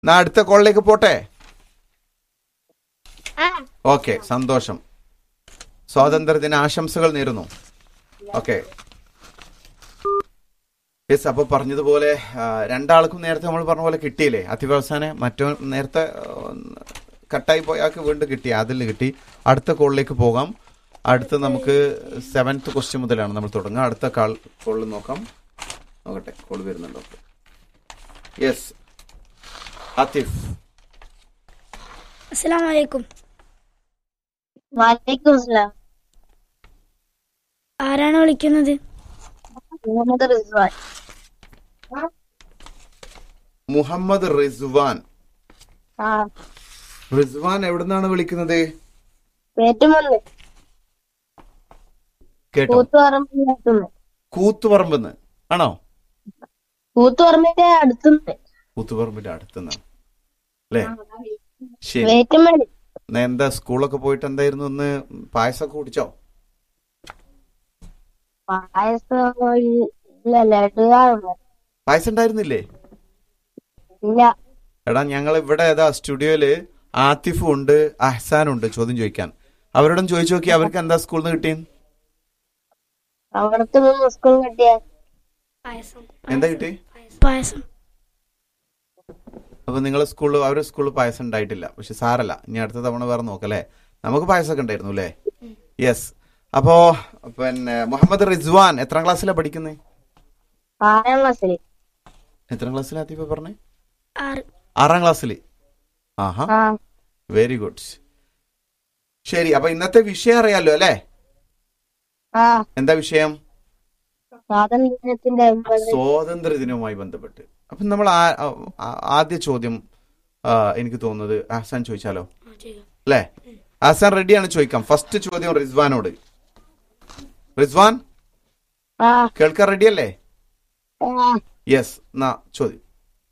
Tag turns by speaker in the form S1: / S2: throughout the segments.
S1: എന്നാ അടുത്ത കോളിലേക്ക് പോട്ടെ
S2: ആ
S1: ഓക്കെ സന്തോഷം സ്വാതന്ത്ര്യദിന ആശംസകൾ നേരുന്നു ഓക്കെ യെസ് അപ്പൊ പറഞ്ഞതുപോലെ ആ, രണ്ടാൾക്കും നേരത്തെ നമ്മൾ പറഞ്ഞ പോലെ കിട്ടിയില്ലേ അതിവസാനെ മറ്റോ നേരത്തെ ആ, കട്ടായി പോയാൾക്ക് വീണ്ടും കിട്ടി അതിൽ കിട്ടി അടുത്ത കോളിലേക്ക് പോകാം അടുത്ത നമുക്ക് സെവൻത്ത് ക്വസ്റ്റ്യൻ മുതലാണ് നമ്മൾ തുടങ്ങുക അടുത്ത കാൾ കോളിൽ നോക്കാം നോക്കട്ടെ കോൾ വരുന്നുണ്ടോ യെസ് ആതിഫ്
S3: അസ്സലാമു അലൈക്കും
S2: വലൈക്കും സലാം
S3: ആരാണ് വിളിക്കുന്നത്
S2: മുഹമ്മദ് റിസ്വാൻ
S1: മുഹമ്മദ് റിസ്വാൻ
S2: ആ
S1: റിസ്വാൻ എവിടുന്നാണ് വിളിക്കുന്നത്
S2: പേറ്റുമന്ന്
S1: കേട്ടോ
S2: കൂത്തുപറമ്പിന്റെ അടുത്തുനിന്ന്
S1: കൂത്തുപറമ്പെന്ന് ആണോ
S2: കൂത്തുപറമ്പിന്റെ അടുത്തുനിന്ന്
S1: കൂത്തുപറമ്പിന്റെ അടുത്തുനിന്നാണ് അല്ലേ ശരി
S2: പേറ്റുമല്
S1: എന്നാ എന്താ സ്കൂളൊക്കെ പോയിട്ട് എന്തായിരുന്നു ഒന്ന് പായസമൊക്കെ കുടിച്ചോ
S2: പായസം ഇല്ല ലഡുവാണ്
S1: പായസം ഉണ്ടായിരുന്നില്ലേ
S2: ഇല്ല
S1: എടാ ഞങ്ങൾ ഇവിടെ ഏതാ സ്റ്റുഡിയോയില് ആത്തിഫും ഉണ്ട് അഹ്സാനും ഉണ്ട് ചോദ്യം ചോദിക്കാൻ അവരോടും ചോദിച്ചു നോക്കി അവർക്ക് എന്താ സ്കൂളിൽ നിന്ന് കിട്ടിയ
S2: അവിടത്തെ നിന്ന് സ്കൂൾ കിട്ടിയ
S3: പായസം
S1: എന്താ കിട്ടി
S3: പായസം
S1: അപ്പൊ നിങ്ങളെ സ്കൂളിൽ അവരുടെ സ്കൂളിൽ പായസം ഉണ്ടായിട്ടില്ല പക്ഷെ സാരല്ല ഇനി അടുത്ത തവണ വേറെ നോക്കല്ലേ നമുക്ക് പായസമൊക്കെ ഉണ്ടായിരുന്നു അല്ലേ യെസ് അപ്പോ പിന്നെ മുഹമ്മദ് റിസ്വാൻ എത്രാം ക്ലാസ്സിലാണ് പഠിക്കുന്നത്
S2: ആറാം ക്ലാസ്സില്
S1: എത്രാം ക്ലാസ്സിലാ ആത്തിഫ പറഞ്ഞേ
S3: ആറ്
S1: ആറാം ക്ലാസ്സിൽ ആഹാ
S2: ആ
S1: വെരി ഗുഡ് ശരി അപ്പൊ ഇന്നത്തെ വിഷയം അറിയാലോ അല്ലേ
S2: ആ
S1: എന്താ വിഷയം
S2: സ്വാതന്ത്ര്യത്തിന്റെ അമ്പത്
S1: സ്വാതന്ത്ര്യ ദിനവുമായി ബന്ധപ്പെട്ട് അപ്പൊ നമ്മൾ ആ- ആ- ആദ്യ ചോദ്യം ആ, എനിക്ക് തോന്നുന്നത് ഹസാൻ ചോദിച്ചാലോ
S3: ആ, ചെയ്യാം.
S1: അല്ലേ ഹസാൻ റെഡിയാണ് ചോദിക്കാം ഫസ്റ്റ് ചോദ്യം റിസ്വാനോട് റിസ്വാൻ
S2: ആ
S1: കേൾക്കാൻ റെഡിയല്ലേ
S2: ആ
S1: യെസ് എന്നാ ചോദ്യം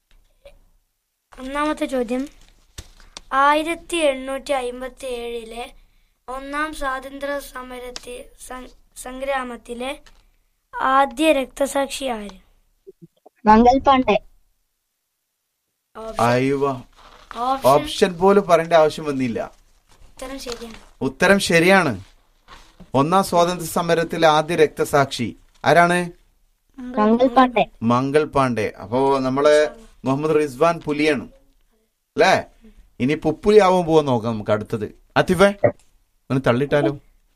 S3: ഒന്നാമത്തെ ചോദ്യം ആയിരത്തി എണ്ണൂറ്റി അയിമ്പത്തി ഏഴിലെ ഒന്നാം സ്വാതന്ത്ര്യ സമരത്തി സം- സംഗ്രാമത്തിലെ ആദ്യ രക്തസാക്ഷി ആര്
S2: മംഗൾ പാണ്ഡെ
S3: ഓപ്ഷൻ-
S1: അയ്യോ
S3: ഓപ്ഷൻ
S1: ഓപ്ഷൻ പോലും പറയേണ്ട ആവശ്യം വന്നില്ല
S3: ഉത്തരം ശരിയാണ്
S1: ഉത്തരം ശരിയാണ് ഒന്നാം സ്വാതന്ത്ര്യ സമരത്തിലെ ആദ്യ രക്തസാക്ഷി ആരാണ്
S2: മംഗൾ പാണ്ഡെ
S1: മംഗൾ പാണ്ഡെ അപ്പോ നമ്മളെ മുഹമ്മദ് റിസ്വാൻ പുലിയാണ് അല്ലേ ഇനി പുപ്പുലി ആവാൻ പോവാൻ നോക്കാം നമുക്ക് അടുത്തത് ആത്തിഫേ ഒന്ന് തള്ളിട്ടാലോ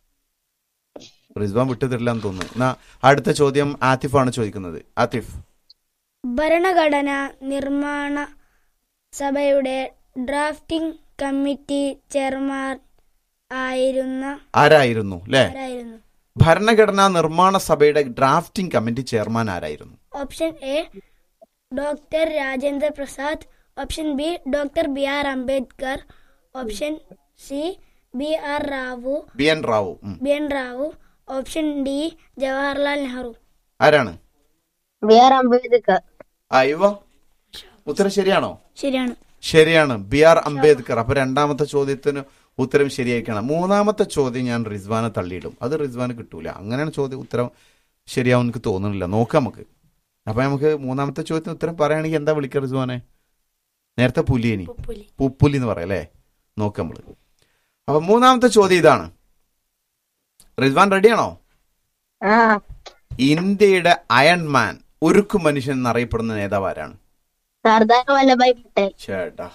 S1: റിസ്വാൻ വിട്ടു തരില്ല എന്ന് തോന്നുന്നു എന്നാ അടുത്ത ചോദ്യം ആത്തിഫാണ് ചോദിക്കുന്നത് ആത്തിഫ്
S3: ഭരണഘടന നിർമ്മാണ സഭയുടെ ഡ്രാഫ്റ്റിംഗ് കമ്മിറ്റി ചെയർമാൻ ആയിരുന്ന
S1: ആരായിരുന്നു അല്ലേ
S3: ആരായിരുന്നു
S1: ഭരണഘടനാ നിർമ്മാണ സഭയുടെ ഡ്രാഫ്റ്റിംഗ് കമ്മിറ്റി ചെയർമാൻ ആരായിരുന്നു
S3: option A doctor Rajendra Prasad option B doctor B R Ambedkar option C B R Rao
S1: B N Rao ഉം.
S3: B N Rao option D Jawaharlal Nehru
S1: ആരാണ്
S2: ബി ആർ അംബേദ്കർ
S1: അയ്യോ ഉത്തരം ശരിയാണോ
S3: ശരിയാണ്
S1: ശരിയാണ് ബി ആർ അംബേദ്കർ അപ്പൊ രണ്ടാമത്തെ ചോദ്യത്തിന് ഉത്തരം ശരിയായിരിക്കണം മൂന്നാമത്തെ ചോദ്യം ഞാൻ റിസ്വാനെ തള്ളിയിടും അത് റിസ്വാന് കിട്ടൂല അങ്ങനെയാണ് ചോദ്യം ഉത്തരം ശരിയാവും എനിക്ക് തോന്നുന്നില്ല നോക്കാം നമുക്ക് അപ്പൊ നമുക്ക് മൂന്നാമത്തെ ചോദ്യത്തിന് ഉത്തരം പറയുകയാണെങ്കിൽ എന്താ വിളിക്കുക റിസ്വാനെ നേരത്തെ പുലിയനി
S3: പുപ്പുലി
S1: പുപ്പുലി എന്ന് പറയാം അല്ലേ നോക്കാം നമ്മള് അപ്പൊ മൂന്നാമത്തെ ചോദ്യം ഇതാണ് റിസ്വാൻ റെഡിയാണോ
S2: ആ
S1: ഇന്ത്യയുടെ അയൺമാൻ ഉരുക്കു മനുഷ്യൻ എന്നറിയപ്പെടുന്ന നേതാവ് ആരാണ്
S2: സർദാർ വല്ലഭായ് പട്ടേൽ
S1: ചേട്ടാ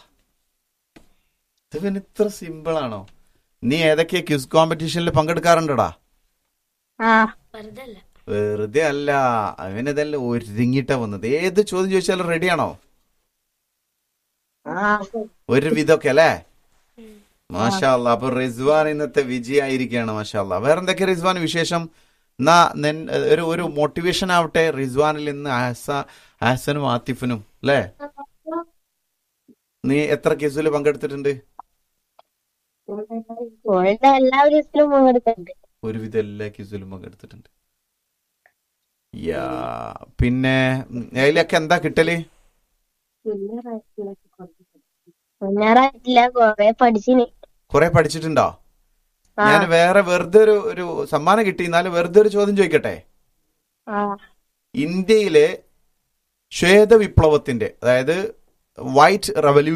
S1: ഇത് പിന്നെ ഇത്ര സിമ്പിൾ ആണോ നീ ഏതൊക്കെ ക്യൂസ് കോമ്പറ്റീഷനിൽ പങ്കെടുക്കാറുണ്ടടാ
S2: ആ
S3: വെറുതെ അല്ല
S1: വെറുതെ അല്ല അവനിതെല്ലാം ഒരുങ്ങിട്ടാ വന്നത് ഏത് ചോദ്യം ചോദിച്ചാലും റെഡിയാണോ
S2: ആ
S1: ഒരു വിധമൊക്കെ അല്ലേ മാഷാ അല്ലാ അപ്പൊ റിസ്വാൻ ഇന്നത്തെ വിജയായിരിക്കുകയാണ് മാഷാ അല്ലാ വേറെ എന്തൊക്കെ റിസ്വാൻ വിശേഷം എന്നാ നെൻ- ഒരു ഒരു മോട്ടിവേഷൻ ആവട്ടെ റിസ്വാനിൽ ഇന്ന് ആഹസ- ആഹസനും ആത്തിഫിനും അല്ലേ നീ എത്ര കേസിൽ പങ്കെടുത്തിട്ടുണ്ട്
S2: സ്കൂളിന്റെ എല്ലാ ദിവസത്തിലും പങ്കെടുക്കുന്നുണ്ട്
S1: ഒരുവിധം എല്ലാ ക്യൂസിലും പങ്കെടുത്തിട്ടുണ്ട് യാ പിന്നെ ഉം, അതിലൊക്കെ എന്താ കിട്ടല്
S2: മുന്നേറായിട്ടില്ല കൊറേ പഠിച്ചിന്
S1: കുറെ പഠിച്ചിട്ടുണ്ടോ
S2: ആ
S1: ഞാൻ വേറെ വെറുതെ ഒരു ഒരു സമ്മാനം കിട്ടി എന്നാലും വെറുതെ ഒരു ചോദ്യം ചോദിക്കട്ടെ
S2: ആ
S1: ഇന്ത്യയിലെ ശ്വേത വിപ്ലവത്തിന്റെ അതായത് വൈറ്റ് റവല്യൂഷൻ